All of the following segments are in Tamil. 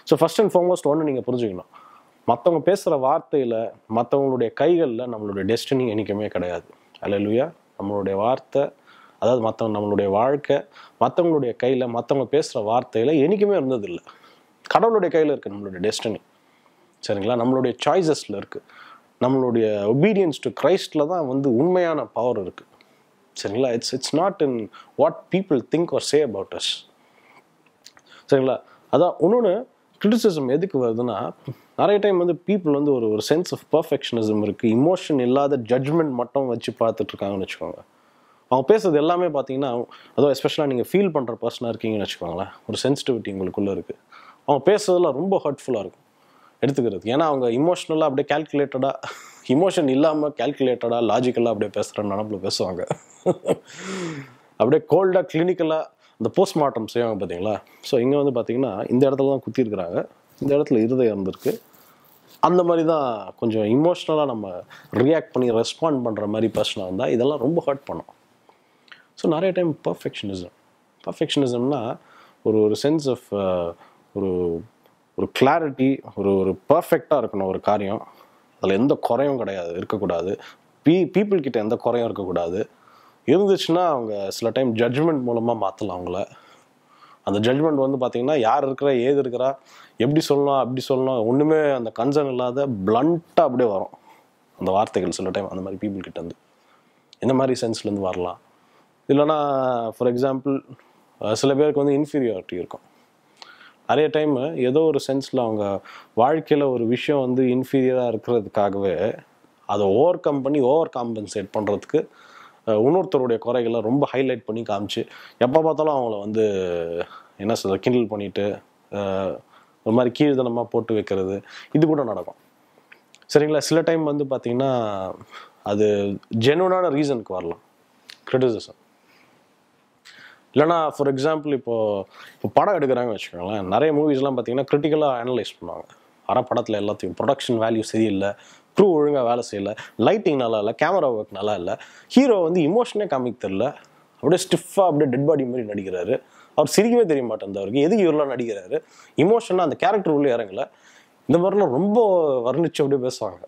ஸோ ஃபர்ஸ்ட் அண்ட் ஃபார்மோஸ்ட் ஒன்று நீங்கள் புரிஞ்சுக்கணும் மற்றவங்க பேசுகிற வார்த்தையில் மற்றவங்களுடைய கைகளில் நம்மளுடைய டெஸ்டினி என்றைக்குமே கிடையாது அல்லையா நம்மளுடைய வார்த்தை அதாவது மற்றவங்க நம்மளுடைய வாழ்க்கை மற்றவங்களுடைய கையில் மற்றவங்க பேசுகிற வார்த்தையில் என்றைக்குமே இருந்ததில்லை கடவுளுடைய கையில் இருக்குது நம்மளுடைய டெஸ்டினி சரிங்களா நம்மளுடைய சாய்ஸஸில் இருக்குது நம்மளுடைய ஒபீடியன்ஸ் டு கிரைஸ்டில் தான் வந்து உண்மையான பவர் இருக்குது சரிங்களா it's it's not in what people think are say about us சரிங்களா அதான் இன்னொன்று கிரிட்டிசிசம் எதுக்கு வருதுன்னா நிறைய டைம் வந்து பீப்புள் வந்து ஒரு ஒரு சென்ஸ் ஆஃப் பர்ஃபெக்ஷனிசம் இருக்குது இமோஷன் இல்லாத ஜட்ஜ்மெண்ட் மட்டும் வச்சு பார்த்துட்டு இருக்காங்கன்னு வச்சுக்கோங்க அவங்க பேசுறது எல்லாமே பார்த்தீங்கன்னா அதுவும் எஸ்பெஷலாக நீங்கள் ஃபீல் பண்ணுற பர்சனாக இருக்கீங்கன்னு வச்சுக்கோங்களேன் ஒரு சென்சிட்டிவிட்டி உங்களுக்குள்ளே இருக்குது அவங்க பேசுறதுல ரொம்ப ஹர்ட்ஃபுல்லாக இருக்கும் எடுத்துக்கிறது ஏன்னா அவங்க இமோஷ்னலாக அப்படியே கேல்குலேட்டடாக இமோஷன் இல்லாமல் கேல்குலேட்டடாக லாஜிக்கலாக அப்படியே பேசுகிற நினப்பில் பேசுவாங்க அப்படியே கோல்டாக கிளினிக்கலாக இந்த போஸ்ட்மார்ட்டம் செய்வாங்க பார்த்தீங்களா ஸோ இங்கே வந்து பார்த்தீங்கன்னா இந்த இடத்துல தான் குத்திருக்கிறாங்க இந்த இடத்துல இருதயம் இருந்திருக்கு அந்த மாதிரி தான் கொஞ்சம் இமோஷ்னலாக நம்ம ரியாக்ட் பண்ணி ரெஸ்பாண்ட் பண்ணுற மாதிரி பர்சனாக இருந்தால் இதெல்லாம் ரொம்ப ஹர்ட் பண்ணும் ஸோ நிறைய டைம் பர்ஃபெக்ஷனிசம் பர்ஃபெக்ஷனிசம்னா ஒரு ஒரு சென்ஸ் ஆஃப் ஒரு ஒரு கிளாரிட்டி ஒரு ஒரு பர்ஃபெக்டாக இருக்கணும் ஒரு காரியம் அதில் எந்த குறையும் கிடையாது இருக்கக்கூடாது பீ பீப்புள் கிட்ட எந்த குறையும் இருக்கக்கூடாது இருந்துச்சுன்னா அவங்க சில டைம் ஜட்ஜ்மெண்ட் மூலமாக மாற்றலாம் அவங்கள அந்த ஜட்ஜ்மெண்ட் வந்து பார்த்தீங்கன்னா யார் இருக்கிறா ஏது இருக்கிறா எப்படி சொல்லணும் அப்படி சொல்லணும் ஒன்றுமே அந்த கன்சர்ன் இல்லாத பிளண்ட்டாக அப்படியே வரும் அந்த வார்த்தைகள் சில டைம் அந்த மாதிரி பீப்புள் கிட்ட இருந்து இந்த மாதிரி சென்ஸ்லேருந்து வரலாம் இல்லைன்னா ஃபார் எக்ஸாம்பிள் சில பேருக்கு வந்து இன்ஃபீரியாரிட்டி இருக்கும் நிறைய டைம் ஏதோ ஒரு சென்ஸில் அவங்க வாழ்க்கையில் ஒரு விஷயம் வந்து இன்ஃபீரியராக இருக்கிறதுக்காகவே அதை ஓவர் கம் பண்ணி ஓவர் காம்பன்சேட் பண்ணுறதுக்கு இன்னொருத்தருடைய குறைகளை ரொம்ப ஹைலைட் பண்ணி காமிச்சு எப்போ பார்த்தாலும் அவங்கள வந்து என்ன சொல்ற கிண்டல் பண்ணிட்டு அஹ், ஒரு மாதிரி கீழ்தனமாக போட்டு வைக்கிறது இது கூட நடக்கும் சரிங்களா சில டைம் வந்து பார்த்தீங்கன்னா அது ஜெனுவனான ரீசனுக்கு வரலாம் கிரிட்டிசிசம் இல்லைனா ஃபார் எக்ஸாம்பிள் இப்போ இப்போ படம் எடுக்கிறாங்க வச்சுக்கோங்களேன் நிறைய மூவிஸ்லாம் பார்த்தீங்கன்னா கிரிட்டிக்கலாக அனலைஸ் பண்ணுவாங்க வர படத்தில் எல்லாத்தையும் ப்ரொடக்ஷன் வேல்யூ சரியில்லை க்ரூ ஒழுங்காக வேலை செய்யல லைட்டிங் நல்லா இல்லை கேமரா ஒர்க் நல்லா இல்லை ஹீரோ வந்து இமோஷனே காமிக்க தெரில அப்படியே ஸ்டிஃபாக அப்படியே டெட் பாடி மாதிரி நடிக்கிறாரு அவர் சிரிக்கவே தெரிய மாட்டேன் அவருக்கு எதுக்கு இவரெல்லாம் நடிக்கிறாரு இமோஷனாக அந்த கேரக்டர் உள்ளே இறங்கல இந்த மாதிரிலாம் ரொம்ப வர்ணிச்சு அப்படியே பேசுவாங்க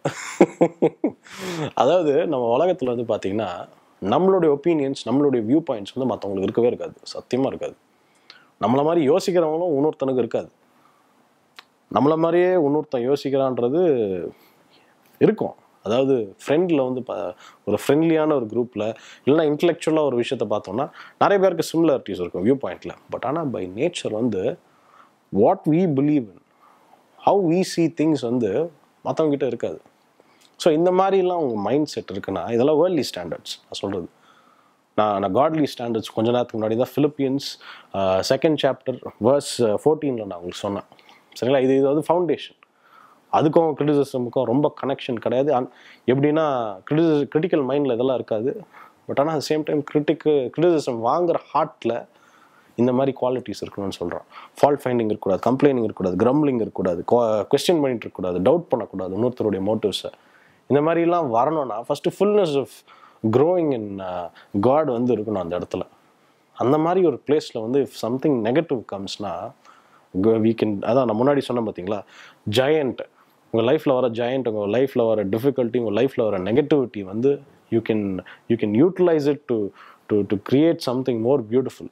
அதாவது நம்ம உலகத்தில் வந்து பார்த்தீங்கன்னா நம்மளுடைய ஒப்பீனியன்ஸ் நம்மளுடைய வியூ பாயிண்ட்ஸ் வந்து மற்றவங்களுக்கு இருக்கவே இருக்காது சத்தியமாக இருக்காது நம்மள மாதிரி யோசிக்கிறவங்களும் இன்னொருத்தனுக்கு இருக்காது நம்மள மாதிரியே இன்னொருத்தன் யோசிக்கிறான்றது இருக்கும் அதாவது ஃப்ரெண்டில் வந்து ப ஒரு ஃப்ரெண்ட்லியான ஒரு குரூப்பில் இல்லைன்னா இன்டலெக்சுவலாக ஒரு விஷயத்தை பார்த்தோம்னா நிறைய பேருக்கு சிமிலாரிட்டிஸ் இருக்கும் வியூ பாயிண்டில் பட் ஆனால் பை நேச்சர் வந்து what we believe in how we see things வந்து மற்றவங்க கிட்ட இருக்காது ஸோ இந்த மாதிரிலாம் உங்கள் மைண்ட் செட் இருக்குன்னா இதெல்லாம் வேர்ல்ட்லி ஸ்டாண்டர்ட்ஸ் நான் சொல்கிறது நான் நான் காட்லி ஸ்டாண்டர்ட்ஸ் கொஞ்ச நேரத்துக்கு முன்னாடி தான் ஃபிலிப்பியன்ஸ் செகண்ட் சாப்டர் வேர்ஸ் ஃபோர்டீனில் நான் உங்களுக்கு சொன்னேன் சரிங்களா இது இது வந்து ஃபவுண்டேஷன் அதுக்கும் கிரிட்டிசிசமுக்கும் ரொம்ப கனெக்ஷன் கிடையாது அன்- எப்படின்னா கிரிட்டிசி கிரிட்டிக்கல் மைண்டில் இதெல்லாம் இருக்காது பட் ஆனால் at same time critic criticism வாங்குற ஹார்ட்டில் இந்த மாதிரி குவாலிட்டிஸ் இருக்கணும்னு சொல்கிறோம் ஃபால்ட் ஃபைண்டிங் இருக்கக்கூடாது கம்ப்ளைனிங் இருக்கக்கூடாது கிரம்லிங் இருக்கக்கூடாது கொஸ்டின் பண்ணிட்டு இருக்கக்கூடாது டவுட் பண்ணக்கூடாது இன்னொருத்தருடைய மோட்டிவ்ஸை இந்த மாதிரிலாம் வரணும்னா first fullness of growing in God வந்து இருக்கணும் அந்த இடத்துல அந்த மாதிரி ஒரு பிளேஸில் வந்து இஃப் சம்திங் நெகட்டிவ் கம்ஸ்னா வீக்கெண்ட் அதான் நான் முன்னாடி சொன்னேன் பார்த்தீங்களா ஜெயண்ட் உங்கள் லைஃப்பில் வர ஜெயண்ட் உங்கள் லைஃப்பில் வர டிஃபிகல்ட்டி உங்கள் லைஃப்பில் வர நெகட்டிவிட்டி வந்து you can you can utilize it to to to create something more beautiful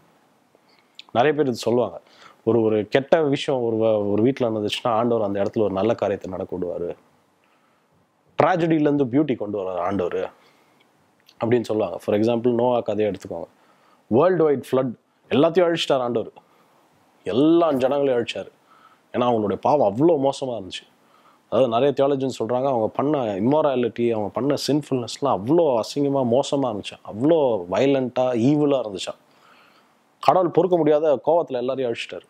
நிறைய பேர் இது சொல்லுவாங்க ஒரு ஒரு கெட்ட விஷயம் ஒரு வ- ஒரு வீட்டில் நடந்துச்சுன்னா ஆண்டவர் அந்த இடத்துல ஒரு நல்ல காரியத்தை நடக்க விடுவார் ட்ராஜடியிலேருந்து பியூட்டி கொண்டு வர்றார் ஆண்டவர் அப்படின்னு சொல்லுவாங்க ஃபார் எக்ஸாம்பிள் நோவா கதையை எடுத்துக்கோங்க வேர்ல்டு வைட் ஃப்ளட் எல்லாத்தையும் அழிச்சிட்டார் ஆண்டவர் எல்லா ஜனங்களையும் அழிச்சார் ஏன்னா அவங்களுடைய பாவம் அவ்வளோ மோசமாக இருந்துச்சு அதாவது நிறைய தியாலஜின்னு சொல்கிறாங்க அவங்க பண்ண இம்மாராலிட்டி அவங்க பண்ண சின்ஃபுல்னஸ்லாம் அவ்வளோ அசிங்கமாக மோசமாக இருந்துச்சு அவ்வளோ வயலண்ட்டாக ஈவிலாக இருந்துச்சான் கடவுள் பொறுக்க முடியாத கோவத்தில் எல்லாரையும் அழிச்சிட்டாரு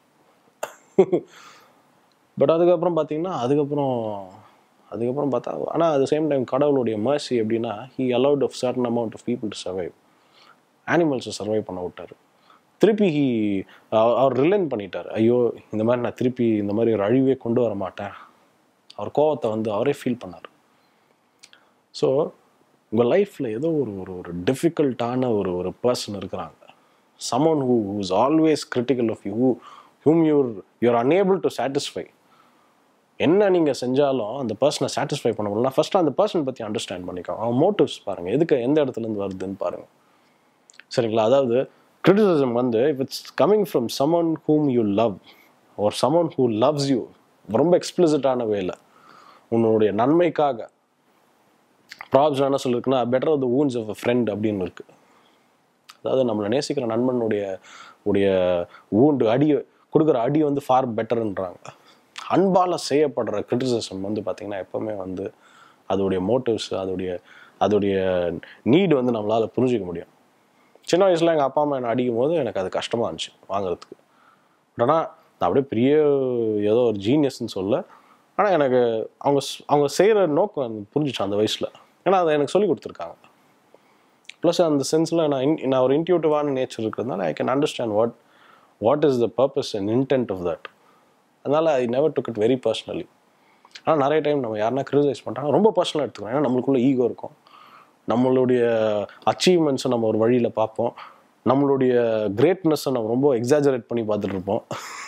பட் அதுக்கப்புறம் பார்த்தீங்கன்னா அதுக்கப்புறம் அதுக்கப்புறம் பார்த்தா ஆனால் at the சேம் டைம் கடவுளுடைய mercy எப்படின்னா he allowed of certain amount of people to survive அனிமல்ஸை சர்வை பண்ண விட்டார் திருப்பி ஹி அவர் ரிலைன் பண்ணிட்டார் ஐயோ இந்த மாதிரி நான் திருப்பி இந்த மாதிரி ஒரு அழிவே கொண்டு வர மாட்டேன் அவர் கோவத்தை வந்து அவரே ஃபீல் பண்ணார் ஸோ உங்கள் லைஃப்பில் ஏதோ ஒரு ஒரு ஒரு டிஃபிகல்ட்டான ஒரு ஒரு பர்சன் இருக்கிறாங்க someone who who's always critical of you who whom you're you're unable to satisfy என்ன நீங்கள் செஞ்சாலும் அந்த பர்சனை சாட்டிஸ்ஃபை பண்ண முடியல ஃபர்ஸ்ட் அந்த பர்சன் பற்றி அண்டர்ஸ்டாண்ட் பண்ணிக்கோங்க அவன் மோட்டிவ்ஸ் பாருங்கள் எதுக்கு எந்த இடத்துலேருந்து வருதுன்னு பாருங்கள் சரிங்களா அதாவது கிரிட்டிசிசம் வந்து if it's coming from someone whom you love ஒரு சமன் ஹூ லவ்ஸ் யூ ரொம்ப எக்ஸ்பிளிசிட்டான வேல உன்னுடைய நன்மைக்காக ப்ராப்ஸ் என்ன சொல்லிருக்குன்னா better the wounds of a friend அப்படின்னு இருக்கு அதாவது நம்மளை நேசிக்கிற நண்பனுடைய உடைய ஊண்டு அடி கொடுக்குற அடி வந்து ஃபார் பெட்டர்ன்றாங்க அன்பால் செய்யப்படுற கிரிட்டிசிசம் வந்து பார்த்திங்கன்னா எப்போவுமே வந்து அதோடைய மோட்டிவ்ஸ் அதோடைய அதோடைய நீடு வந்து நம்மளால் புரிஞ்சிக்க முடியும் சின்ன வயசில் எங்கள் அப்பா அம்மா என்னை அடிக்கும் போது எனக்கு அது கஷ்டமாக இருந்துச்சு வாங்குறதுக்கு பட் ஆனால் நான் அப்படியே பெரிய ஏதோ ஒரு ஜீனியஸ்ன்னு சொல்ல ஆனால் எனக்கு அவங்க ஸ்- அவங்க செய்கிற நோக்கம் எனக்கு புரிஞ்சிச்சு அந்த வயசில் ஏன்னா அதை எனக்கு சொல்லி கொடுத்துருக்காங்க ப்ளஸ் அந்த சென்ஸில் நான் in- நான் ஒரு இன்ட்யூட்டிவான நேச்சர் இருக்கிறதுனால I can understand what what is the purpose and intent of that அதனால் I never took it very personally ஆனால் நிறைய டைம் நம்ம யாருன்னா கிரிட்டிசைஸ் பண்ணுறாங்க ரொம்ப பர்சனலாக எடுத்துக்கிறோம் ஏன்னா நம்மளுக்குள்ள ஈகோ இருக்கும் நம்மளுடைய அச்சீவ்மெண்ட்ஸை நம்ம ஒரு வழியில் பார்ப்போம் நம்மளுடைய கிரேட்னஸை நம்ம ரொம்ப எக்ஸாஜரேட் பண்ணி பார்த்துட்டு இருப்போம்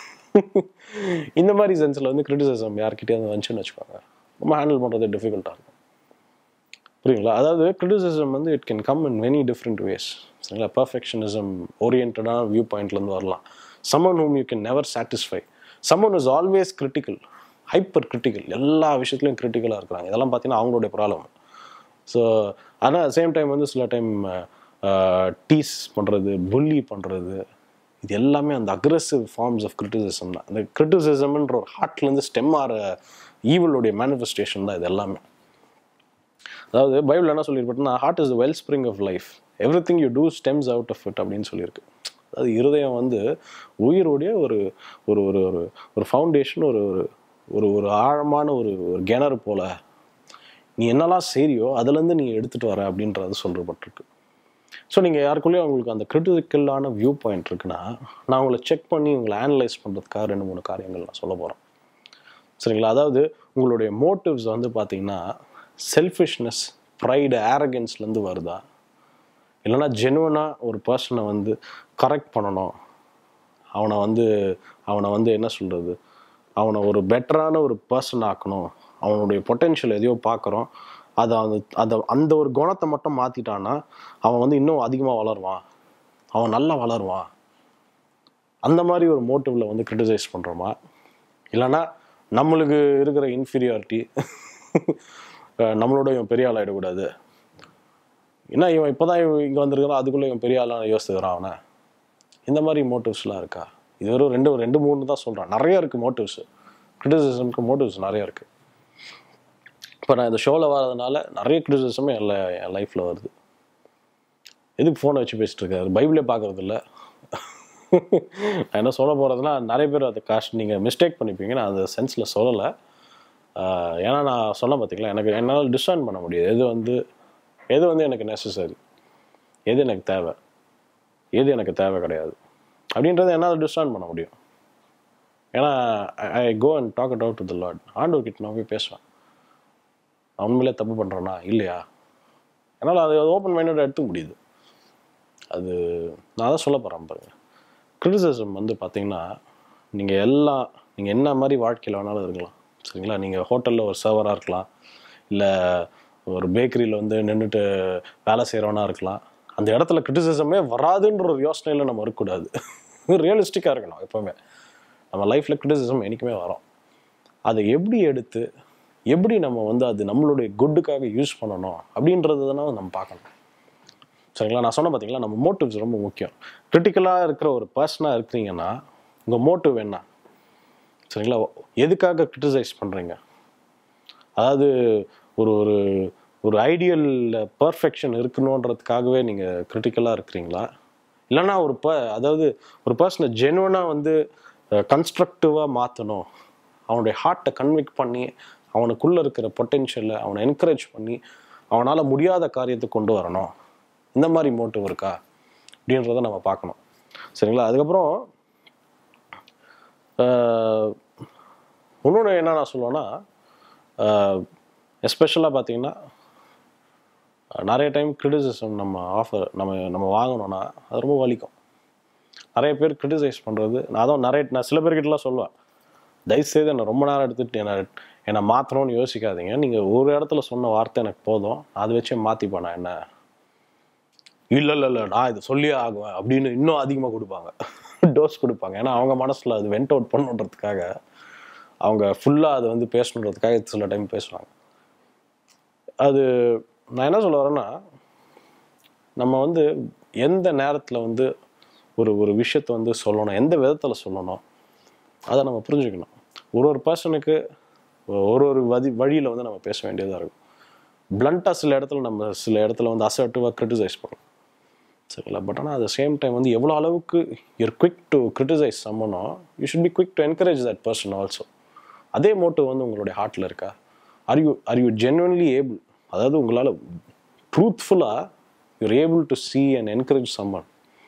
இந்த மாதிரி சென்ஸில் வந்து கிரிட்டிசிசம் யார்கிட்டயே வந்துச்சுன்னு வச்சுக்கோங்க ரொம்ப ஹேண்டில் பண்ணுறது டிஃபிகல்ட்டாக இருக்கும் புரியுங்களா அதாவது கிரிட்டிசிசம் வந்து it can come in many different ways சரிங்களா பர்ஃபெக்ஷனிசம் ஓரியன்டான வியூ பாயிண்ட்லேருந்து வரலாம் someone whom you can never satisfy someone is always critical hyper critical எல்லா விஷயத்துலையும் கிரிட்டிக்கலாக இருக்கிறாங்க இதெல்லாம் பார்த்தீங்கன்னா அவங்களுடைய ப்ராப்ளம் ஸோ ஆனால் சேம் டைம் வந்து சில டைம் டீஸ் பண்ணுறது புல்லி பண்ணுறது இது எல்லாமே அந்த அக்ரெசிவ் ஃபார்ம்ஸ் ஆஃப் கிரிட்டிசிசம் தான் அந்த கிரிட்டிசிசம்ன்ற ஒரு ஹார்ட்லேருந்து ஸ்டெம் ஆகிற ஈவலுடைய மேனிஃபெஸ்டேஷன் தான் இது எல்லாமே அதாவது பைபிள் என்ன சொல்லியிருப்பட்டுனா heart is the wellspring of life everything you do stems out of it அப்படின்னு சொல்லியிருக்கு அதாவது இருதயம் வந்து உயிருடைய ஒரு ஒரு ஒரு ஒரு ஒரு ஃபவுண்டேஷன் ஒரு ஒரு ஒரு ஒரு ஆழமான ஒரு ஒரு கிணறு போல நீ என்னெல்லாம் செய்றியோ அதுலேருந்து நீ எடுத்துகிட்டு வர அப்படின்றது சொல்லப்பட்டிருக்கு ஸோ நீங்கள் யாருக்குள்ளேயும் உங்களுக்கு அந்த கிரிட்டிக்கலான வியூ பாயிண்ட் இருக்குன்னா நான் உங்களை செக் பண்ணி உங்களை அனலைஸ் பண்ணுறதுக்காக ரெண்டு மூணு காரியங்கள் நான் சொல்ல போகிறேன் சரிங்களா அதாவது உங்களுடைய மோட்டிவ்ஸ் வந்து பார்த்தீங்கன்னா செல்ஃபிஷ்னஸ் ப்ரைடு ஆரகன்ஸ்லேருந்து வருதா இல்லைன்னா ஜெனுவனாக ஒரு பர்சனை வந்து கரெக்ட் பண்ணணும் அவனை வந்து அவனை வந்து என்ன சொல்கிறது அவனை ஒரு பெட்டரான ஒரு பர்சன் ஆக்கணும் அவனுடைய பொட்டென்ஷியல் எதையோ பார்க்குறோம் அதை அந்த அதை அந்த ஒரு குணத்தை மட்டும் மாற்றிட்டான்னா அவன் வந்து இன்னும் அதிகமாக வளருவான் அவன் நல்லா வளருவான் அந்த மாதிரி ஒரு மோட்டிவில் வந்து கிரிட்டிசைஸ் பண்ணுறோமா இல்லைன்னா நம்மளுக்கு இருக்கிற இன்ஃபீரியாரிட்டி நம்மளோட இவன் பெரிய ஆள் ஆகிடக்கூடாது என்ன இவன் இப்போ தான் இவன் இங்கே வந்திருக்கிறான் அதுக்குள்ளே இவன் பெரிய ஆளாக யோசித்துக்கிறான் அவனை இந்த மாதிரி மோட்டிவ்ஸ்லாம் இருக்கா இது வெறும் ரெண்டு ரெண்டு மூணு தான் சொல்கிறான் நிறைய இருக்குது மோட்டிவ்ஸ் கிரிட்டிசிசம்க்கு மோட்டிவ்ஸ் நிறைய இருக்குது இப்போ நான் இந்த ஷோவில் வர்றதுனால நிறைய கிரிட்டிசிசமே என் li- என் லைஃப்பில் வருது எதுக்கு ஃபோனை வச்சு பேசிட்டு இருக்காரு பைபிளே பார்க்கறது இல்ல நான் என்ன சொல்ல போகிறதுனா நிறைய பேர் அதை காஸ்ட் நீங்கள் மிஸ்டேக் பண்ணிப்பீங்க நான் அந்த சென்ஸில் சொல்லலை ஆஹ் ஏன்னா நான் சொன்ன பார்த்தீங்களா எனக்கு என்னால் டிஸ்டர்ன் பண்ண முடியாது எது வந்து எது வந்து எனக்கு நெசசரி எது எனக்கு தேவை எது எனக்கு தேவை கிடையாது அப்படின்றத என்னால் டிஸ்டர்ன் பண்ண முடியும் ஏன்னா I go and talk it out to the Lord ஆண்டவர் கிட்ட நான் போய் பேசுவேன் நான் உண்மையிலே தப்பு பண்ணுறேன்னா இல்லையா என்னால் அது ஓப்பன் மைண்டட் எடுத்துக்க முடியுது அது நான் தான் சொல்ல போகிறேன் பாருங்க கிரிட்டிசிசம் வந்து பார்த்தீங்கன்னா நீங்கள் எல்லாம் நீங்கள் என்ன மாதிரி வாழ்க்கையில் வேணாலும் இருக்கலாம் சரிங்களா நீங்கள் ஹோட்டலில் ஒரு சர்வராக இருக்கலாம் இல்லை ஒரு பேக்கரியில் வந்து நின்றுட்டு வேலை செய்கிறவனா இருக்கலாம் அந்த இடத்துல கிரிட்டிசிசமே வராதுன்ற ஒரு யோசனையில் நம்ம இருக்கக்கூடாது ரியலிஸ்டிக்காக இருக்கணும் எப்போவுமே நம்ம லைஃப்பில் கிரிட்டிசிசம் என்றைக்குமே வரும் அதை எப்படி எடுத்து எப்படி நம்ம வந்து அது நம்மளுடைய குட்டுக்காக யூஸ் பண்ணணும் அப்படின்றது தானே நம்ம பார்க்கணும் சரிங்களா நான் சொன்ன பார்த்தீங்களா நம்ம மோட்டிவ்ஸ் ரொம்ப முக்கியம் கிரிட்டிக்கலாக இருக்கிற ஒரு பர்சனாக இருக்கிறீங்கன்னா உங்கள் மோட்டிவ் என்ன சரிங்களா எதுக்காக கிரிட்டிசைஸ் பண்ணுறீங்க அதாவது ஒரு ஒரு ஒரு ஐடியல் பர்ஃபெக்ஷன் இருக்கணுன்றதுக்காகவே நீங்கள் கிரிட்டிக்கலாக இருக்கிறீங்களா இல்லைன்னா ஒரு ப அதாவது ஒரு பர்சனை ஜெனுவனாக வந்து கன்ஸ்ட்ரக்டிவாக மாற்றணும் அவனுடைய ஹார்ட்டை கன்விக் பண்ணி அவனுக்குள்ளே இருக்கிற பொட்டென்ஷியலை அவனை என்கரேஜ் பண்ணி அவனால் முடியாத காரியத்தை கொண்டு வரணும் இந்த மாதிரி மோட்டிவ் இருக்கா அப்படின்றத நம்ம பார்க்கணும் சரிங்களா அதுக்கப்புறம் இன்னொன்று என்ன நான் சொல்லுவேன்னா எஸ்பெஷலாக பார்த்தீங்கன்னா நிறைய டைம் கிரிட்டிசிசம் நம்ம ஆஃபர் நம்ம நம்ம வாங்கணும்னா அது ரொம்ப வலிக்கும் நிறைய பேர் கிரிட்டிசைஸ் பண்ணுறது நான் அதான் நிறைய நான் சில பேர்கிட்டலாம் சொல்லுவேன் தயவுசெய்து என்னை ரொம்ப நேரம் எடுத்துட்டு என்னை என்னை மாற்றணும்னு யோசிக்காதீங்க நீங்கள் ஒரு இடத்துல சொன்ன வார்த்தை எனக்கு போதும் அதை வச்சே மாற்றிப்பேன் நான் என்ன இல்லை இல்லை இல்லை நான் இது சொல்லியே ஆகுவேன் அப்படின்னு இன்னும் அதிகமாக கொடுப்பாங்க டோஸ் கொடுப்பாங்க ஏன்னா அவங்க மனசில் அது வெண்ட் அவுட் பண்ணுன்றதுக்காக அவங்க ஃபுல்லாக அது வந்து பேசணுன்றதுக்காக சில டைம் பேசுவாங்க அது நான் என்ன சொல்ல வரேன்னா நம்ம வந்து எந்த நேரத்தில் வந்து ஒரு ஒரு விஷயத்தை வந்து சொல்லணும் எந்த விதத்தில் சொல்லணும் அதை நம்ம புரிஞ்சுக்கணும் ஒரு ஒரு பர்சனுக்கு ஒரு ஒரு வதி வழியில் வந்து நம்ம பேச வேண்டியதாக இருக்கும் பிளண்ட்டாக சில இடத்துல நம்ம சில இடத்துல வந்து அசர்ட்டிவாக கிரிட்டிசைஸ் பண்ணணும் சரிங்களா பட் ஆனால் அட் சேம் டைம் வந்து எவ்வளோ அளவுக்கு you're quick to criticize someone you should be quick to encourage that person also அதே மோட்டிவ் வந்து உங்களுடைய ஹார்ட்டில் இருக்கா are you are you genuinely able அதாவது உங்களால் ட்ரூத்ஃபுல்லாக you're able to see and encourage someone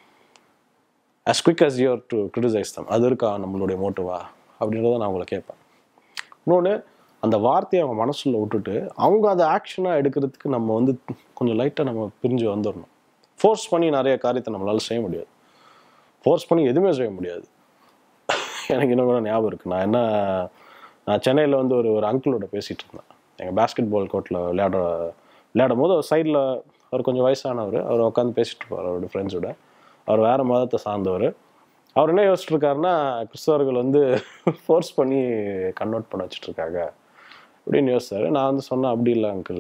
as quick as you're to criticize them அது இருக்கா நம்மளுடைய மோட்டிவா அப்படின்றத நான் உங்களை கேட்பேன் இன்னொன்று அந்த வார்த்தையை அவங்க மனசுல விட்டுட்டு அவங்க அதை ஆக்ஷனாக எடுக்கிறதுக்கு நம்ம வந்து கொஞ்சம் லைட்டாக நம்ம பிரிஞ்சு வந்துடணும் ஃபோர்ஸ் பண்ணி நிறைய காரியத்தை நம்மளால செய்ய முடியாது ஃபோர்ஸ் பண்ணி எதுவுமே செய்ய முடியாது எனக்கு இன்னும் கூட ஞாபகம் இருக்குது நான் என்ன நான் சென்னையில் வந்து ஒரு ஒரு அங்கிளோட பேசிகிட்டு இருந்தேன் எங்கள் பேஸ்கெட் பால் கோர்ட்டில் விளையாட விளையாடும் போது அவர் சைடில் அவர் கொஞ்சம் வயசானவர் அவர் உட்காந்து பேசிட்டு இருப்பார் அவரோட ஃப்ரெண்ட்ஸோட அவர் வேறு மதத்தை சார்ந்தவர் அவர் என்ன யோசிச்சுட்டு இருக்காருன்னா கிறிஸ்தவர்கள் வந்து ஃபோர்ஸ் பண்ணி கன்வெர்ட் பண்ண வச்சுட்டு இருக்காங்க அப்படின்னு யோசிச்சாரு நான் வந்து சொன்னேன் அப்படி இல்லை அங்கிள்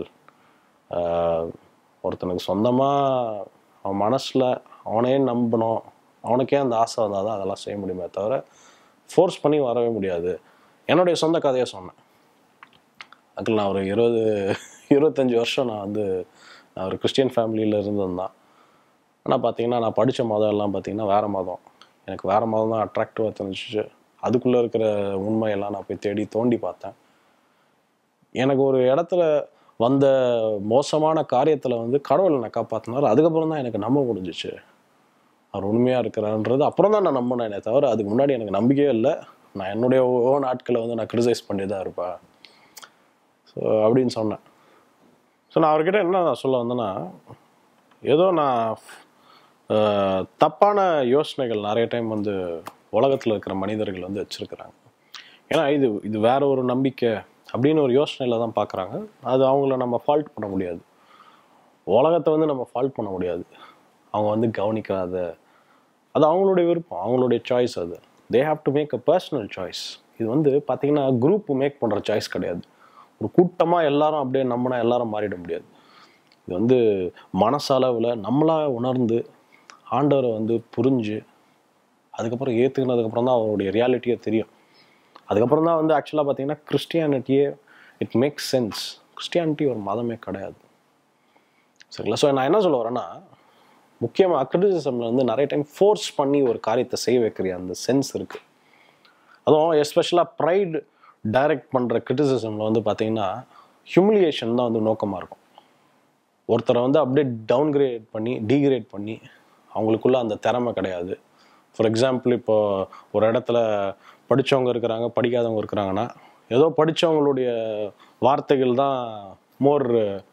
ஒருத்தனுக்கு சொந்தமாக அவன் மனசில் அவனே நம்பணும் அவனுக்கே அந்த ஆசை வந்தால் தான் அதெல்லாம் செய்ய முடியுமே தவிர ஃபோர்ஸ் பண்ணி வரவே முடியாது என்னுடைய சொந்த கதையை சொன்னேன் அங்கிள் நான் ஒரு இருபது இருபத்தஞ்சி வருஷம் நான் வந்து நான் ஒரு கிறிஸ்டியன் ஃபேமிலியில் இருந்திருந்தான் ஆனால் பார்த்தீங்கன்னா நான் படித்த மதம் எல்லாம் பார்த்தீங்கன்னா வேறு மதம் எனக்கு வேறு மதம் தான் அட்ராக்டிவாக தெரிஞ்சிச்சு அதுக்குள்ளே இருக்கிற உண்மையெல்லாம் நான் போய் தேடி தோண்டி பார்த்தேன் எனக்கு ஒரு இடத்துல வந்த மோசமான காரியத்தில் வந்து கடவுளை நான் காப்பாற்றினார் அதுக்கப்புறம் தான் எனக்கு நம்ப முடிஞ்சிச்சு அவர் உண்மையாக இருக்கிறான்றது அப்புறம் தான் நான் நம்பினேனே தவிர அதுக்கு முன்னாடி எனக்கு நம்பிக்கையே இல்லை நான் என்னுடைய ஓன் ஆட்களை வந்து நான் கிரிட்டிசைஸ் பண்ணி தான் இருப்பேன் ஸோ அப்படின்னு சொன்னேன் ஸோ நான் அவர்கிட்ட என்ன நான் சொல்ல வந்தேன்னா ஏதோ நான் அஹ், தப்பான யோசனைகள் நிறைய டைம் வந்து உலகத்தில் இருக்கிற மனிதர்கள் வந்து வச்சுருக்கிறாங்க ஏன்னா இது இது வேற ஒரு நம்பிக்கை அப்படின்னு ஒரு யோசனையில் தான் பார்க்குறாங்க அது அவங்கள நம்ம ஃபால்ட் பண்ண முடியாது உலகத்தை வந்து நம்ம ஃபால்ட் பண்ண முடியாது அவங்க வந்து கவனிக்காத அது அவங்களுடைய விருப்பம் அவங்களுடைய சாய்ஸ் அது they have to make a personal choice இது வந்து பார்த்தீங்கன்னா குரூப் மேக் பண்ணுற சாய்ஸ் கிடையாது ஒரு கூட்டமாக எல்லாரும் அப்படியே நம்பினா எல்லாரும் மாறிட முடியாது இது வந்து மனசளவில் நம்மளா உணர்ந்து ஆண்டவரை வந்து புரிஞ்சு அதுக்கப்புறம் ஏற்றுக்கினதுக்கப்புறம் தான் அவருடைய ரியாலிட்டியே தெரியும் அதுக்கப்புறம் தான் வந்து ஆக்சுவலாக பார்த்தீங்கன்னா கிறிஸ்டியானிட்டியே இட் மேக்ஸ் சென்ஸ் கிறிஸ்டியானிட்டி ஒரு மதமே கிடையாது சரிங்களா ஸோ நான் என்ன சொல்ல வரேன்னா முக்கியமாக அக்ரிட்டிசிசமில் வந்து நிறைய டைம் ஃபோர்ஸ் பண்ணி ஒரு காரியத்தை செய்ய வைக்கிற அந்த சென்ஸ் இருக்குது அதுவும் எஸ்பெஷலாக ப்ரைடு டைரக்ட் பண்ணுற கிரிட்டிசிசமில் வந்து பார்த்தீங்கன்னா ஹியூமிலியேஷன் தான் வந்து நோக்கமாக இருக்கும் ஒருத்தரை வந்து அப்படியே டவுன்கிரேட் பண்ணி டீக்ரேட் பண்ணி அவங்களுக்குள்ள அந்த திறமை கிடையாது ஃபார் எக்ஸாம்பிள் இப்போ ஒரு இடத்துல படித்தவங்க இருக்கிறாங்க படிக்காதவங்க இருக்கிறாங்கன்னா ஏதோ படித்தவங்களுடைய வார்த்தைகள் தான் மோர்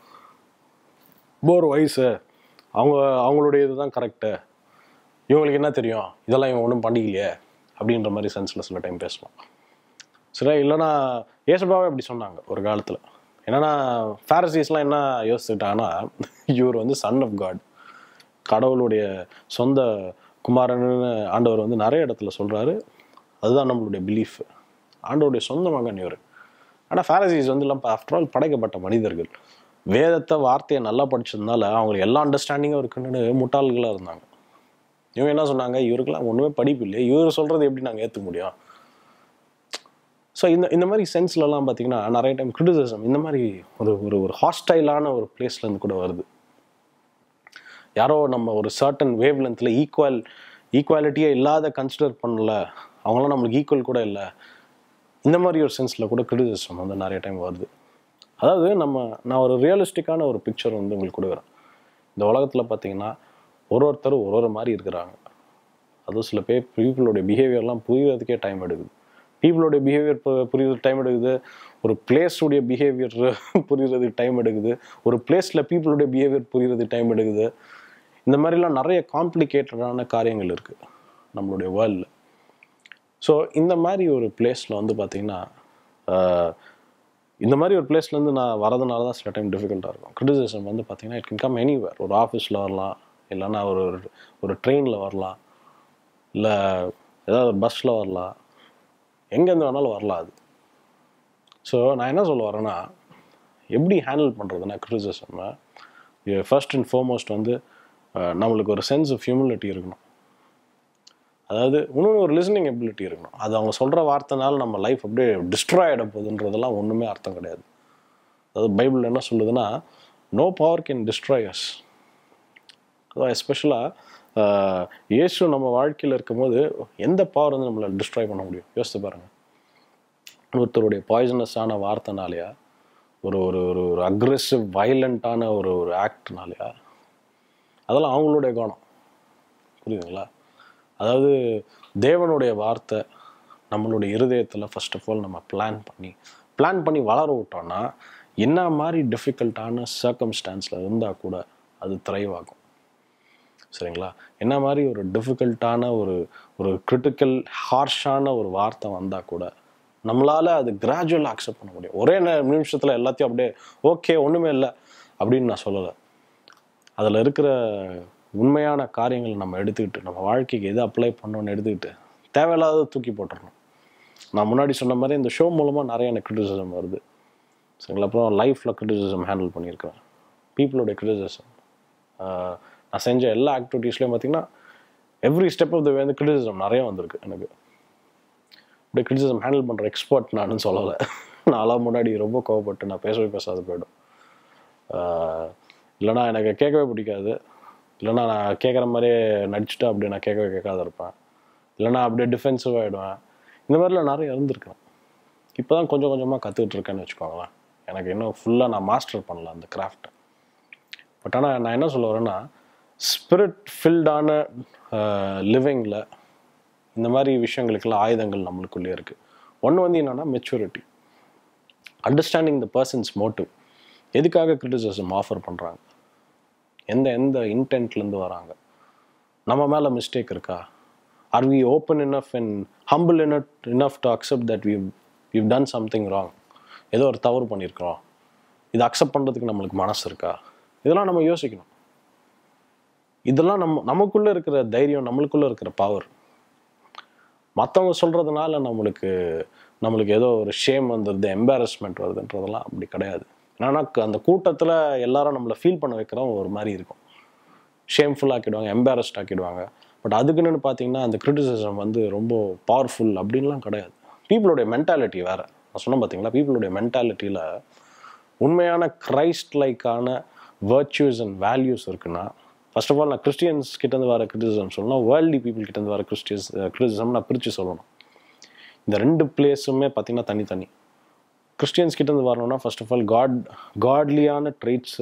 மோர் வயசு அவங்க அவங்களுடைய இதுதான் கரெக்டு இவங்களுக்கு என்ன தெரியும் இதெல்லாம் இவங்க ஒன்றும் பண்ணிக்கலையே அப்படின்ற மாதிரி சென்ஸில் சில டைம் பேசலாம் சரி இல்லைன்னா ஏசப்பாவே அப்படி சொன்னாங்க ஒரு காலத்தில் என்னன்னா ஃபேரசிஸ்லாம் என்ன யோசிச்சுட்டாங்கன்னா இவர் வந்து சன் ஆஃப் காட் கடவுளுடைய சொந்த குமாரன்னு ஆண்டவர் வந்து நிறைய இடத்துல சொல்கிறாரு அதுதான் நம்மளுடைய பிலீஃப் ஆண்டவருடைய சொந்த மகன் இவர் ஆனால் ஃபேரசிஸ் வந்து எல்லாம் ஆஃப்டர் ஆல் படைக்கப்பட்ட மனிதர்கள் வேதத்தை வார்த்தையை நல்லா படிச்சதுனால அவங்களுக்கு எல்லா அண்டர்ஸ்டாண்டிங்கும் இருக்குன்னு முட்டாள்களாக இருந்தாங்க இவங்க என்ன சொன்னாங்க இவருக்கெல்லாம் ஒன்றுமே படிப்பு இல்லையே இவர் சொல்கிறது எப்படி நாங்கள் ஏற்றுக்க முடியும் ஸோ இந்த இந்த மாதிரி சென்ஸ்லலாம் பார்த்தீங்கன்னா நிறைய டைம் கிரிட்டிசிசம் இந்த மாதிரி ஒரு ஒரு ஒரு ஹாஸ்டைலான ஒரு பிளேஸ்லேருந்து கூட வருது யாரோ நம்ம ஒரு சர்டன் வேவ் லென்த்தில் ஈக்குவல் ஈக்குவாலிட்டியே இல்லாத கன்சிடர் பண்ணல அவங்களாம் நம்மளுக்கு ஈக்குவல் கூட இல்லை இந்த மாதிரி ஒரு சென்ஸில் கூட கிரிட்டிசிசம் வந்து நிறைய டைம் வருது அதாவது நம்ம நான் ஒரு ரியலிஸ்டிக்கான ஒரு பிக்சர் வந்து உங்களுக்கு கொடுக்குறேன் இந்த உலகத்தில் பார்த்தீங்கன்னா ஒரு ஒருத்தர் ஒரு ஒரு மாதிரி இருக்கிறாங்க அதுவும் சில பேர் பீப்புளோடைய பிஹேவியர்லாம் புரியறதுக்கே டைம் எடுக்குது பீப்புளோடைய பிஹேவியர் புரியுறது டைம் எடுக்குது ஒரு பிளேஸுடைய பிஹேவியர் புரியுறதுக்கு டைம் எடுக்குது ஒரு பிளேஸில் பீப்புளுடைய பிஹேவியர் புரியுறதுக்கு டைம் எடுக்குது இந்த மாதிரிலாம் நிறைய காம்ப்ளிகேட்டடான காரியங்கள் இருக்குது நம்மளுடைய வேர்ல்டில் ஸோ இந்த மாதிரி ஒரு பிளேஸில் வந்து பார்த்திங்கன்னா ஆஹ், இந்த மாதிரி ஒரு பிளேஸ்லேருந்து நான் வரதுனால தான் சில டைம் டிஃபிகல்ட்டாக இருக்கும் கிரிட்டிசிசம் வந்து பார்த்திங்கன்னா இட் கேன் கம் எனிவேர் ஒரு ஆஃபீஸில் வரலாம் இல்லைன்னா ஒரு ஒரு- ஒரு ட்ரெயினில் வரலாம் இல்லை ஏதாவது ஒரு பஸ்ஸில் வரலாம் எங்கேருந்து வேணாலும் வரலாம் அது ஸோ நான் என்ன சொல்ல வரேன்னா எப்படி ஹேண்டில் பண்ணுறதுன்னா கிரிட்டிசிசம் ஃபர்ஸ்ட் அண்ட் ஃபார்மோஸ்ட் வந்து அஹ், நம்மளுக்கு ஒரு சென்ஸ் ஆஃப் ஹியூமிலிட்டி இருக்கணும் அதாவது இன்னொன்று ஒரு லிசனிங் எபிலிட்டி இருக்கணும் அது அவங்க சொல்கிற வார்த்தைனால நம்ம லைஃப் அப்படியே டிஸ்ட்ராய் ஆகிட போகுதுன்றதெல்லாம் ஒன்றுமே அர்த்தம் கிடையாது அதாவது பைபிள் என்ன சொல்லுதுன்னா நோ பவர் கேன் டிஸ்ட்ராயஸ் அதாவது எஸ்பெஷலாக இயேசு நம்ம வாழ்க்கையில் இருக்கும்போது எந்த பவர் வந்து நம்மளை டிஸ்ட்ராய் பண்ண முடியும் யோசித்து பாருங்கள் ஒருத்தருடைய பாய்சனஸான வார்த்தைனாலையா ஒரு ஒரு ஒரு ஒரு அக்ரெசிவ் வயலண்ட்டான ஒரு ஒரு ஆக்ட்னாலையா அதெல்லாம் அவங்களுடைய குணம் புரியுதுங்களா அதாவது தேவனுடைய வார்த்தை நம்மளுடைய இருதயத்தில் ஃபர்ஸ்ட் ஆஃப் ஆல் நம்ம பிளான் பண்ணி பிளான் பண்ணி வளர விட்டோம்னா என்ன மாதிரி டிஃபிகல்ட்டான சர்க்கம்ஸ்டான்ஸில் இருந்தால் கூட அது thrive ஆகும் சரிங்களா என்ன மாதிரி ஒரு டிஃபிகல்ட்டான ஒரு ஒரு கிரிட்டிக்கல் ஹார்ஷான ஒரு வார்த்தை வந்தால் கூட நம்மளால் அது கிராஜுவலாக அக்செப்ட் பண்ண முடியும் ஒரே நே- நிமிஷத்தில் எல்லாத்தையும் அப்படியே ஓகே ஒன்றுமே இல்லை அப்படின்னு நான் சொல்லலை அதில் இருக்கிற உண்மையான காரியங்களை நம்ம எடுத்துக்கிட்டு நம்ம வாழ்க்கைக்கு எது அப்ளை பண்ணோன்னு எடுத்துக்கிட்டு தேவையில்லாத தூக்கி போட்டுறணும் நான் முன்னாடி சொன்ன மாதிரி இந்த ஷோ மூலமாக நிறைய எனக்கு கிரிட்டிசிசம் வருது சரிங்களா அப்புறம் லைஃப்பில் கிரிட்டிசிசம் ஹேண்டில் பண்ணியிருக்கேன் பீப்புளோட கிரிட்டிசிசம் நான் செஞ்ச எல்லா ஆக்டிவிட்டீஸ்லையும் பார்த்தீங்கன்னா every step of the way வந்து கிரிட்டிசிசம் நிறைய வந்திருக்கு எனக்கு இப்படி கிரிட்டிசிசம் ஹேண்டில் பண்ணுற எக்ஸ்பர்ட் நானும் சொல்லலை நான்லாம் முன்னாடி ரொம்ப கோவப்பட்டு நான் பேசவே பேசாத போயிடும் ஆஹ் இல்லைன்னா எனக்கு கேட்கவே பிடிக்காது இல்லைன்னா நான் கேட்குற மாதிரியே நடிச்சுட்டு அப்படியே நான் கேட்கவே கேட்காத இருப்பேன் இல்லைன்னா அப்படியே டிஃபென்சிவ் ஆகிடுவேன் இந்த மாதிரிலாம் நிறைய இருந்திருக்கேன் இப்போ தான் கொஞ்சம் கொஞ்சமாக கற்றுக்கிட்டு இருக்கேன்னு வச்சுக்கோங்களேன் எனக்கு இன்னும் ஃபுல்லாக நான் மாஸ்டர் பண்ணல அந்த கிராஃப்ட்டை பட் ஆனால் நான் என்ன சொல்ல வரேன்னா ஸ்பிரிட் ஃபில்டான லிவிங்கில் இந்த மாதிரி விஷயங்களுக்கெல்லாம் ஆயுதங்கள் நம்மளுக்குள்ளே இருக்குது ஒன்று வந்து என்னென்னா maturity understanding the person's motive எதுக்காக கிரிட்டிசிசம் ஆஃபர் பண்ணுறாங்க எந்த எந்த இன்டென்ட்லேருந்து வராங்க நம்ம மேலே மிஸ்டேக் இருக்கா are we open enough and humble enough enough to accept that we we done something wrong ஏதோ ஒரு தவறு பண்ணியிருக்கிறோம் இதை அக்செப்ட் பண்ணுறதுக்கு நம்மளுக்கு மனசு இருக்கா இதெல்லாம் நம்ம யோசிக்கணும் இதெல்லாம் நம்ம நமக்குள்ளே இருக்கிற தைரியம் நம்மளுக்குள்ளே இருக்கிற பவர் மற்றவங்க சொல்கிறதுனால நம்மளுக்கு நம்மளுக்கு ஏதோ ஒரு ஷேம் வந்துடுது எம்பாரஸ்மெண்ட் வருதுன்றதெல்லாம் அப்படி கிடையாது ஏன்னா அந்த கூட்டத்தில் எல்லாரும் நம்மளை ஃபீல் பண்ண வைக்கிறோம் ஒரு மாதிரி இருக்கும் ஷேம்ஃபுல் ஆக்கிடுவாங்க எம்பாரஸ்ட் ஆக்கிடுவாங்க பட் அதுக்குன்னு பார்த்தீங்கன்னா அந்த கிரிட்டிசிசம் வந்து ரொம்ப பவர்ஃபுல் அப்படின்லாம் கிடையாது பீப்புளுடைய மென்டாலிட்டி வேறு நான் சொன்னேன் பார்த்தீங்களா பீப்புளுடைய மென்டாலிட்டியில் உண்மையான கிரைஸ்ட் லைக்கான வர்ச்சுஸ் அண்ட் வேல்யூஸ் இருக்குன்னா ஃபர்ஸ்ட் ஆஃப் ஆல் நான் கிறிஸ்டியன்ஸ் கிட்டேருந்து வர கிரிட்டிசிசம் சொல்லணும் வேர்ல்டி பீப்புள் கிட்டேருந்து வர கிறிஸ்டியன்ஸ் கிரிட்டிசிசம் நான் பிரித்து சொல்லணும் இந்த ரெண்டு பிளேஸுமே பார்த்தீங்கன்னா தனித்தனி கிறிஸ்டியன்ஸ் கிட்டேருந்து வரணும்னா ஃபர்ஸ்ட் ஆஃப் ஆல் காட் காட்லியான ட்ரைட்ஸு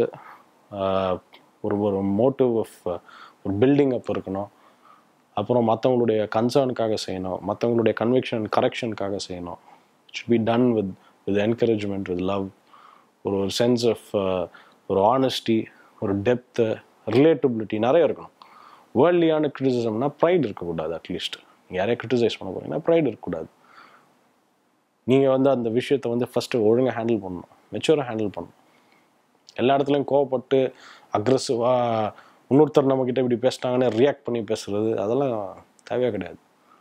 ஒரு ஒரு மோட்டிவ் ஆஃப் ஒரு பில்டிங் அப் இருக்கணும் அப்புறம் மற்றவங்களுடைய கன்சர்னுக்காக செய்யணும் மற்றவங்களுடைய கன்விக்ஷன் கரெக்ஷனுக்காக செய்யணும் should be done with with encouragement with love ஒரு ஒரு சென்ஸ் ஆஃப் ஒரு ஆனஸ்டி ஒரு டெப்த்து ரிலேட்டபிலிட்டி நிறைய இருக்கணும் வேர்ல்டியான கிரிட்டிசிசம்னா ப்ரைட் இருக்கக்கூடாது அட்லீஸ்ட் நீங்கள் யாரையும் கிரிட்டிசைஸ் பண்ண போறீங்கன்னா ப்ரைட் இருக்கக்கூடாது நீங்கள் வந்து அந்த விஷயத்தை வந்து ஃபஸ்ட்டு ஒழுங்காக ஹேண்டில் பண்ணணும் மெச்சூராக ஹேண்டில் பண்ணணும் எல்லா இடத்துலையும் கோவப்பட்டு அக்ரெசிவாக இன்னொருத்தர் நம்மக்கிட்ட இப்படி பேசிட்டாங்கன்னு ரியாக்ட் பண்ணி பேசுறது அதெல்லாம் தேவையே கிடையாது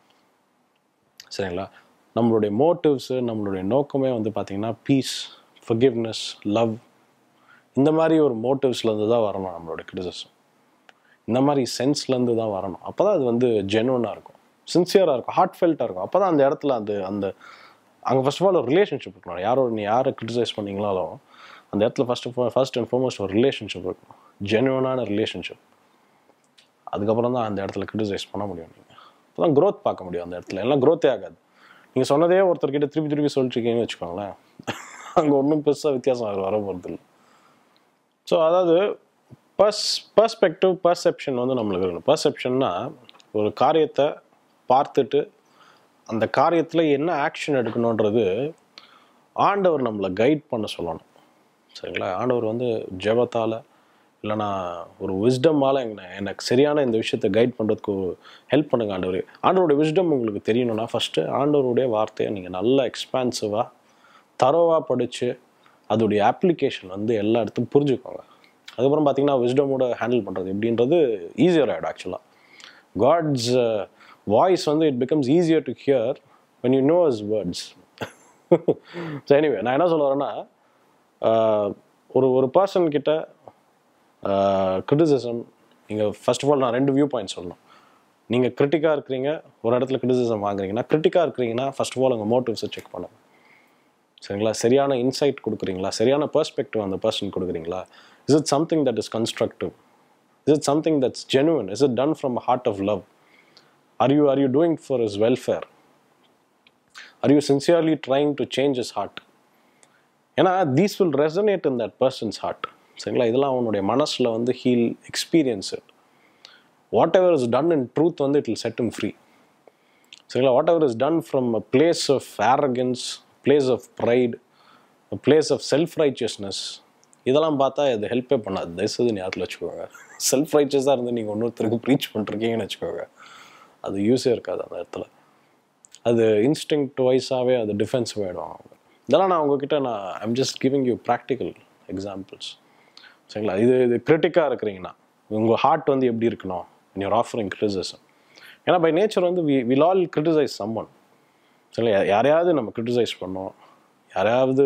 சரிங்களா நம்மளுடைய மோட்டிவ்ஸு நம்மளுடைய நோக்கமே வந்து பார்த்திங்கன்னா பீஸ் forgiveness லவ் இந்த மாதிரி ஒரு மோட்டிவ்ஸ்லேருந்து தான் வரணும் நம்மளோட கிரிட்டிசிசம் இந்த மாதிரி சென்ஸ்லேருந்து தான் வரணும் அப்போ தான் அது வந்து ஜெனுவனாக இருக்கும் சின்சியராக இருக்கும் ஹார்ட் ஃபெல்ட்டாக இருக்கும் அப்போ தான் அந்த இடத்துல அந்த அந்த அங்கே ஃபர்ஸ்ட் ஆஃப் ஆல் ஒரு ரிலேஷன்ஷிப் இருக்கணும் யாரோட நீ யாரை கிரிட்டிசைஸ் பண்ணீங்களாலும் அந்த இடத்துல first of first and foremost ஒரு ரிலேஷன்ஷிப் இருக்கணும் ஜெனுவனான ரிலேஷன்ஷிப் அதுக்கப்புறம் தான் அந்த இடத்துல கிரிட்டிசைஸ் பண்ண முடியும் நீங்கள் அப்போ தான் க்ரோத் பார்க்க முடியும் அந்த இடத்துல எல்லாம் க்ரோத்தே ஆகாது நீங்கள் சொன்னதே ஒருத்தர்கிட்ட திருப்பி திருப்பி சொல்லிட்டுருக்கீங்கன்னு வச்சுக்கோங்களேன் அங்கே ஒன்றும் பெருசாக வித்தியாசம் வர வர போகிறது இல்லை ஸோ அதாவது பர்ஸ் பர்ஸ்பெக்டிவ் பர்செப்ஷன் வந்து நம்மளுக்கு இருக்கணும் பர்செப்ஷன்னா ஒரு காரியத்தை பார்த்துட்டு அந்த காரியத்தில் என்ன ஆக்ஷன் எடுக்கணுன்றது ஆண்டவர் நம்மளை கைட் பண்ண சொல்லணும் சரிங்களா ஆண்டவர் வந்து ஜெபத்தால் இல்லைனா ஒரு விஸ்டமால் என்ன எனக்கு சரியான இந்த விஷயத்தை கைட் பண்ணுறதுக்கு ஹெல்ப் பண்ணுங்க ஆண்டவர் ஆண்டவருடைய விஸ்டம் உங்களுக்கு தெரியணும்னா ஃபஸ்ட்டு ஆண்டவருடைய வார்த்தையை நீங்கள் நல்லா எக்ஸ்பான்சிவாக தரோவாக படித்து அதோடைய அப்ளிகேஷன் வந்து எல்லா இடத்துக்கும் புரிஞ்சுக்கோங்க அதுக்கப்புறம் பார்த்தீங்கன்னா விஸ்டமோட ஹேண்டில் பண்ணுறது எப்படின்றது ஈஸியர் ஆகிடும் ஆக்சுவலாக காட்ஸ் வாய்ஸ் வந்து it becomes easier to hear when you know his words so anyway நான் என்ன சொல்ல வரேன்னா ஆஹ், ஒரு ஒரு பர்சன் கிட்ட கிரிட்டிசிசம் நீங்கள் ஃபர்ஸ்ட் ஆஃப் ஆல் நான் ரெண்டு வியூ பாயிண்ட் சொல்லணும் நீங்கள் கிரிட்டிக்காக இருக்கிறீங்க ஒரு இடத்துல கிரிட்டிசிசம் வாங்குறீங்கன்னா கிரிட்டிக்காக இருக்கிறீங்கன்னா ஃபர்ஸ்ட் ஆஃப் ஆல் உங்கள் மோட்டிவ்ஸை செக் பண்ணுங்க சரிங்களா சரியான இன்சைட் கொடுக்குறீங்களா சரியான பெர்ஸ்பெக்டிவ் அந்த பர்சன் கொடுக்குறீங்களா is it something that is constructive is it something that's genuine is it done from heart of love are you are you doing for his welfare are you sincerely trying to change his heart ஏன்னா these will resonate in that person's heart சரிங்களா இதெல்லாம் அவனுடைய மனசில் வந்து heal experience it whatever is done in truth வந்து it will set him free சரிங்களா whatever is ton from a place of arrogance place of pride place of self righteousness இதெல்லாம் பார்த்தா இது ஹெல்ப்பே பண்ணாது தயவுசெய்து ஞாபகத்தில் வச்சுக்கோங்க செல்ஃப் ரைச்சியஸாக இருந்து நீங்கள் இன்னொருத்தருக்கு ப்ரீச் பண்ணிருக்கீங்கன்னு வச்சுக்கோங்க அது யூஸே இருக்காது அந்த இடத்துல அது இன்ஸ்டிங் வைஸாகவே அது டிஃபென்சிவ் ஆகிடும் அவங்க இதெல்லாம் நான் உங்ககிட்ட நான் I'm just giving you practical examples சரிங்களா இது இது கிரிட்டிக்காக இருக்கிறீங்கன்னா உங்கள் ஹார்ட் வந்து எப்படி இருக்கணும் யூர் ஆஃபரிங் கிரிட்டிசிசம் ஏன்னா பை நேச்சர் வந்து we will all criticize someone சரிங்களா யா- யாரையாவது நம்ம கிரிட்டிசைஸ் பண்ணோம் யாரையாவது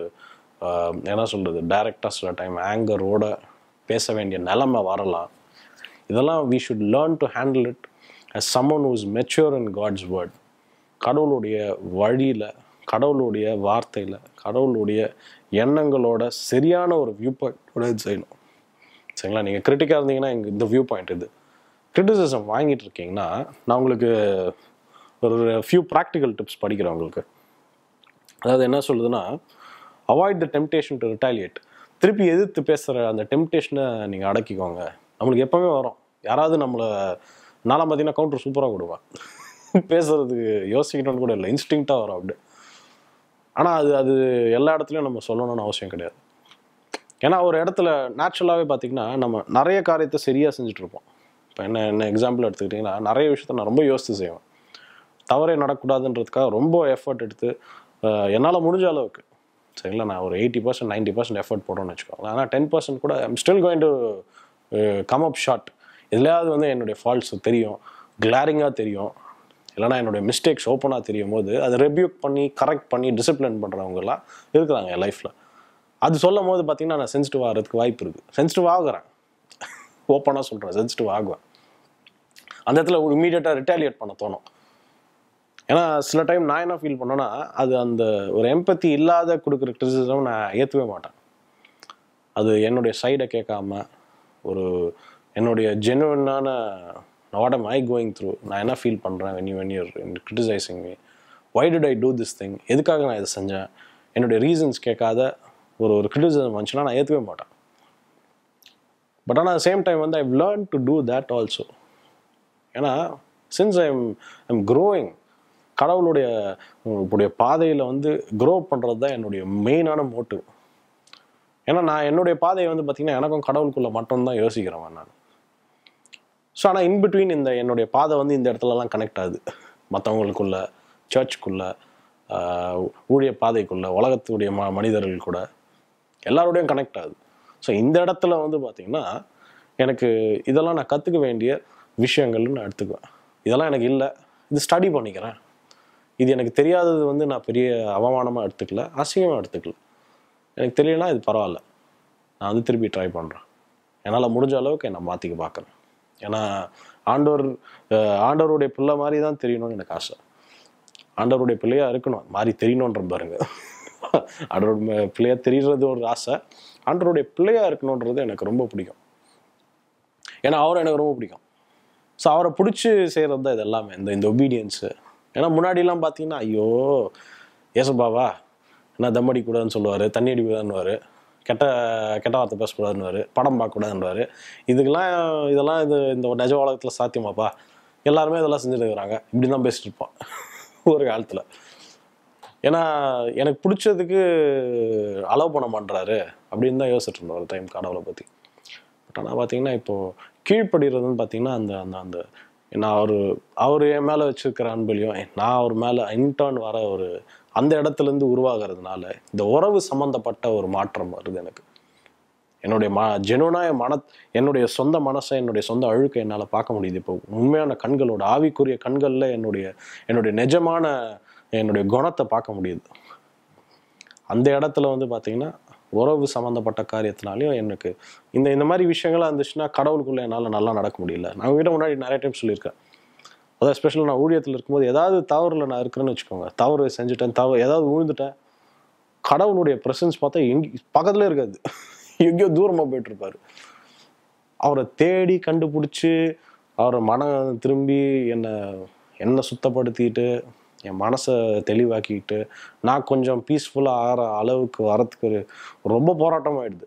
ஆஹ், என்ன சொல்கிறது டைரெக்டாக சில டைம் ஆங்கரோட பேச வேண்டிய நிலைமை வரலாம் இதெல்லாம் we should learn to handle it as someone who is mature in God's word கடவுளுடைய வழியில் கடவுளுடைய வார்த்தையில் கடவுளுடைய எண்ணங்களோட சரியான ஒரு வியூ பாயிண்டோட இது செய்யணும் சரிங்களா நீங்கள் கிரிட்டிக்காக இருந்தீங்கன்னா எங்க இந்த வியூ பாயிண்ட் இது கிரிட்டிசிசம் வாங்கிட்டு இருக்கீங்கன்னா நான் உங்களுக்கு ஒரு ஃபியூ ப்ராக்டிக்கல் டிப்ஸ் படிக்கிறேன் உங்களுக்கு அதாவது என்ன சொல்லுதுன்னா avoid the temptation to retaliate திருப்பி எதிர்த்து பேசுகிற அந்த டெம்டேஷனை நீங்கள் அடக்கிக்கோங்க நம்மளுக்கு எப்பவுமே வரும் யாராவது நம்மளை நாலாம் பார்த்தீங்கன்னா கவுண்டர் சூப்பராக கொடுப்பேன் பேசுறதுக்கு யோசிக்கணும்னு கூட இல்லை இன்ஸ்டிங்க்டாக வரும் அப்படி ஆனால் அது அது எல்லா இடத்துலையும் நம்ம சொல்லணும்னு அவசியம் கிடையாது ஏன்னா ஒரு இடத்துல நேச்சுரலாகவே பார்த்தீங்கன்னா நம்ம நிறைய காரியத்தை சரியாக செஞ்சுட்டு இருப்போம் இப்போ என்ன என்ன எக்ஸாம்பிள் எடுத்துக்கிட்டிங்கன்னா நிறைய விஷயத்த நான் ரொம்ப யோசித்து செய்வேன் தவறே நடக்கக்கூடாதுன்றதுக்காக ரொம்ப எஃபர்ட் எடுத்து என்னால் முடிஞ்ச அளவுக்கு சரிங்களா நான் ஒரு eighty percent ninety percent effort போடுறேன்னு வச்சுக்கோங்களேன் ஆனால் டென் பர்சன்ட் கூட I'm still going to come up short எதுலையாவது வந்து என்னுடைய ஃபால்ட்ஸ் தெரியும் கிளாரிங்காக தெரியும் இல்லைனா என்னுடைய மிஸ்டேக்ஸ் ஓப்பனாக தெரியும் போது அதை ரெபியூக் பண்ணி கரெக்ட் பண்ணி டிசிப்ளின் பண்ணுறவங்கலாம் இருக்கிறாங்க என் லைஃப்பில் அது சொல்லும் போது பார்த்தீங்கன்னா நான் சென்சிட்டிவ் ஆகிறதுக்கு வாய்ப்பு இருக்குது சென்சிட்டிவ் ஆகுறேன் ஓப்பனாக சொல்கிறேன் சென்சிட்டிவ் ஆகுவேன் அந்த இடத்துல ஒரு இமீடியட்டாக ரிட்டாலியேட் பண்ண தோணும் ஏன்னா சில டைம் நான் என்ன ஃபீல் பண்ணேன்னா அது அந்த ஒரு எம்பத்தி இல்லாத கொடுக்குற கிரிட்டிசிசம் நான் ஏற்றவே மாட்டேன் அது என்னுடைய சைடை கேட்காம ஒரு என்னுடைய ஜெனுவனான what am I going through நான் என்ன ஃபீல் பண்ணுறேன் when you when you're criticizing me why did I do this thing எதுக்காக நான் இதை செஞ்சேன் என்னுடைய ரீசன்ஸ் கேட்காத ஒரு ஒரு கிரிட்டிசிசம் வந்துச்சுன்னா நான் ஏற்றவே மாட்டேன் பட் ஆனால் சேம் டைம் வந்து I learn to do that also ஏன்னா சின்ஸ் ஐம் ஐம் க்ரோயிங் கடவுளுடைய உடைய பாதையில் வந்து க்ரோ பண்ணுறது தான் என்னுடைய மெயினான மோட்டிவ் ஏன்னா நான் என்னுடைய பாதையை வந்து பார்த்திங்கன்னா எனக்கும் கடவுளுக்குள்ளே மட்டும்தான் யோசிக்கிறவன் நான் ஸோ ஆனால் இன்பிட்வீன் இந்த என்னுடைய பாதை வந்து இந்த இடத்துலலாம் கனெக்ட் ஆகுது மற்றவங்களுக்குள்ள சர்ச்சுக்குள்ள ஊழிய பாதைக்குள்ள உலகத்துடைய ம மனிதர்கள் கூட எல்லாரோடையும் கனெக்ட் ஆகுது ஸோ இந்த இடத்துல வந்து பார்த்திங்கன்னா எனக்கு இதெல்லாம் நான் கற்றுக்க வேண்டிய விஷயங்கள்னு நான் எடுத்துக்குவேன் இதெல்லாம் எனக்கு இல்லை இது ஸ்டடி பண்ணிக்கிறேன் இது எனக்கு தெரியாதது வந்து நான் பெரிய அவமானமாக எடுத்துக்கல அசிங்கமாக எடுத்துக்கல எனக்கு தெரியலனா இது பரவாயில்ல நான் வந்து திருப்பி ட்ரை பண்ணுறேன் என்னால் முடிஞ்ச அளவுக்கு என்னை மாற்றிக்க பார்க்குறேன் ஏன்னா ஆண்டவர் அஹ், ஆண்டவருடைய பிள்ளை மாதிரி தான் தெரியணும்னு எனக்கு ஆசை ஆண்டவருடைய பிள்ளையா இருக்கணும் மாதிரி தெரியணுன்ற பாருங்க ஆண்டவருடைய பிள்ளையா தெரியறது ஒரு ஆசை ஆண்டவருடைய பிள்ளையா இருக்கணுன்றது எனக்கு ரொம்ப பிடிக்கும் ஏன்னா அவரை எனக்கு ரொம்ப பிடிக்கும் ஸோ அவரை பிடிச்சி செய்கிறது தான் இது எல்லாமே இந்த இந்த ஒபீடியன்ஸு ஏன்னா முன்னாடிலாம் பார்த்தீங்கன்னா ஐயோ ஏசப்பாவா என்ன தம் அடிக்கூடாதுன்னு சொல்லுவார் தண்ணி அடிக்கூடாதுன்னுவார் கெட்ட கெட்ட வார்த்தை பேசக்கூடாதுன்னுவார் படம் பார்க்கக்கூடாதுன்னுவார் இதுக்கெல்லாம் இதெல்லாம் இது இந்த நிஜ உலகத்தில் சாத்தியமாப்பா எல்லாருமே இதெல்லாம் செஞ்சுட்டு இருக்கிறாங்க இப்படி தான் பேசிட்டு இருப்பான் ஒரு காலத்தில் ஏன்னா எனக்கு பிடிச்சதுக்கு அலோவ் பண்ண மாட்றாரு அப்படின்னு தான் யோசிச்சுட்டு இருந்தோம் ஒரு டைம் கடவுளை பற்றி பட் ஆனால் பார்த்தீங்கன்னா இப்போது கீழ்ப்படுகிறதுன்னு பார்த்தீங்கன்னா அந்த அந்த அந்த நான் அவர் அவர் என் மேலே வச்சிருக்கிற அன்புலையும் நான் அவர் மேலே இன்டர்ன் வர ஒரு அந்த இடத்துலேருந்து உருவாகிறதுனால இந்த உறவு சம்மந்தப்பட்ட ஒரு மாற்றம் வருது எனக்கு என்னுடைய ம ஜெனுவனாக என் மன என்னுடைய சொந்த மனசை என்னுடைய சொந்த அழுக்கை என்னால் பார்க்க முடியுது இப்போ உண்மையான கண்களோட ஆவிக்குரிய கண்களில் என்னுடைய என்னுடைய நிஜமான என்னுடைய குணத்தை பார்க்க முடியுது அந்த இடத்துல வந்து பார்த்தீங்கன்னா உறவு சம்மந்தப்பட்ட காரியத்தினாலையும் எனக்கு இந்த இந்த மாதிரி விஷயங்கள்லாம் இருந்துச்சுன்னா கடவுளுக்குள்ளே என்னால் நல்லா நடக்க முடியல நான் உங்ககிட்ட முன்னாடி நிறைய டைம் சொல்லியிருக்கேன் அதாவது ஸ்பெஷல் நான் ஊழியத்தில் இருக்கும்போது ஏதாவது தவறில் நான் இருக்கிறேன்னு வச்சுக்கோங்க தவறு செஞ்சுட்டேன் தவறு ஏதாவது விழுந்துட்டேன் கடவுளுடைய ப்ரெசன்ஸ் பார்த்தா எங்க பக்கத்துல இருக்காது எங்கேயோ தூரமாக போயிட்டு இருப்பாரு அவரை தேடி கண்டுபிடிச்சி அவரை மனம் திரும்பி என்னை என்னை சுத்தப்படுத்திட்டு என் மனசை தெளிவாக்கிக்கிட்டு நான் கொஞ்சம் பீஸ்ஃபுல்லாக ஆகிற அளவுக்கு வரத்துக்கு ஒரு ரொம்ப போராட்டம் ஆயிடுது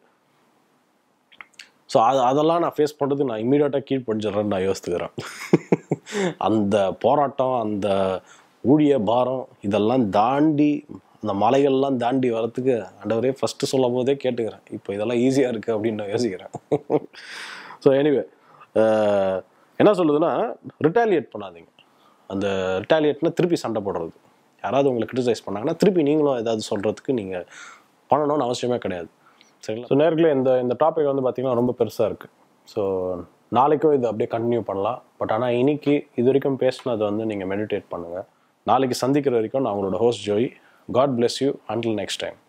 ஸோ அது அதெல்லாம் நான் ஃபேஸ் பண்ணுறது நான் இம்மீடியட்டாக கீழ்ப்படிச்சிடுறேன்னு நான் யோசித்துக்கிறேன் அந்த போராட்டம் அந்த ஊழிய பாரம் இதெல்லாம் தாண்டி அந்த மலைகள்லாம் தாண்டி வரத்துக்கு ஆண்டவரே ஃபஸ்ட்டு சொல்லும் போதே கேட்டுக்கிறேன் இப்போ இதெல்லாம் ஈஸியாக இருக்குது அப்படின்னு நான் யோசிக்கிறேன் ஸோ எனிவே என்ன சொல்லுதுன்னா ரிட்டாலியேட் பண்ணாதீங்க அந்த ரிட்டாலியேட்னா திருப்பி சண்டை போடுறது யாராவது உங்களை கிரிட்டிசைஸ் பண்ணாங்கன்னா திருப்பி நீங்களும் ஏதாவது சொல்கிறதுக்கு நீங்கள் பண்ணணும்னு அவசியமே கிடையாது சரிங்களா ஸோ நேர்களே இந்த இந்த டாபிக் வந்து பார்த்திங்கன்னா ரொம்ப பெருசாக இருக்குது ஸோ நாளைக்கும் இது அப்படியே கண்டினியூ பண்ணலாம் பட் ஆனால் இன்னைக்கு இது வரைக்கும் பேசினதை வந்து நீங்கள் மெடிடேட் பண்ணுங்கள் நாளைக்கு சந்திக்கிற வரைக்கும் நான் உங்களோட host Joy God bless you until next time